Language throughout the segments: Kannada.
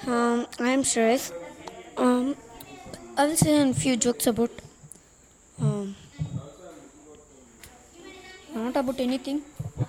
Um, I'm Shreyas. Um, I will say a few jokes about. Um, not about anything.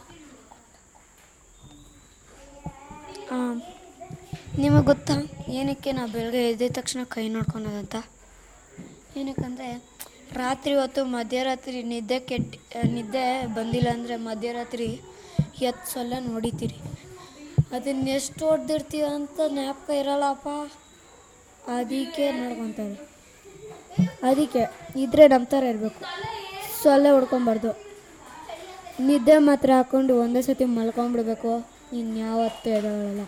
Um, ನಿಮಗೆ ಗೊತ್ತಾ ಏನಕ್ಕೆ ನಾವು ಬೆಳಗ್ಗೆ ಎದ್ದ ತಕ್ಷಣ ಕೈ ನೋಡ್ಕೊಳೋದಂತ ಏನಕ್ಕಂದರೆ ರಾತ್ರಿ ಹೊತ್ತು ಮಧ್ಯರಾತ್ರಿ ನಿದ್ದೆ ಕೆಟ್ಟು ನಿದ್ದೆ ಬಂದಿಲ್ಲ ಅಂದರೆ ಮಧ್ಯರಾತ್ರಿ ಎತ್ತು ಸಲ ನೋಡಿತೀರಿ ಅದನ್ನ ಎಷ್ಟು ಹೊಡೆದಿರ್ತೀವಿ ಅಂತ ಜ್ಞಾಪಕ ಇರಲ್ಲಪ್ಪ ಅದಕ್ಕೆ ನೋಡ್ಕೊತಾರೆ ಅದಕ್ಕೆ ಇದ್ರೆ ನಮ್ಮ ಥರ ಇರಬೇಕು ಸೊಳ್ಳೆ ಹೊಡ್ಕೊಬಾರ್ದು ನಿದ್ದೆ ಮಾತ್ರ ಹಾಕ್ಕೊಂಡು ಒಂದೇ ಸತಿ ಮಲ್ಕೊಂಬಿಡ್ಬೇಕು ಇನ್ಯಾವತ್ತೂ ಎದ್ದೇಳಲ್ಲ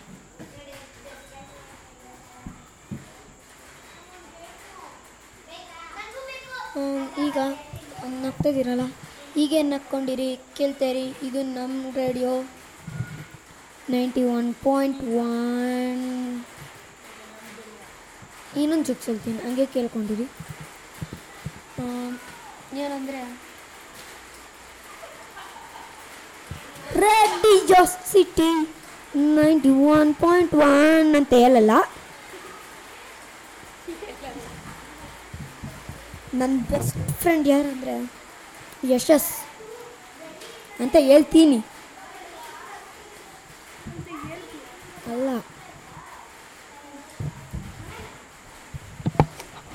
ಹ್ಮ್, ಈಗ ನಗ್ತಿದ್ದೀರಲ್ಲ ಈಗೇನು ನಕ್ಕೊಂಡಿರಿ ಕೇಳ್ತಾರಿ ಇದು ನಮ್ಮ radio ninety one point one ಇನ್ನೊಂದು ಜೋಕ್ಸ್ ಹೇಳ್ತೀನಿ ಹಂಗೆ ಕೇಳ್ಕೊಂಡಿರಿ ಏನಂದರೆ radio city ninety one point one ಅಂತ ಹೇಳಲ್ಲ ನನ್ನ ಬೆಸ್ಟ್ ಫ್ರೆಂಡ್ ಯಾರಂದರೆ ಯಶಸ್ ಅಂತ ಹೇಳ್ತೀನಿ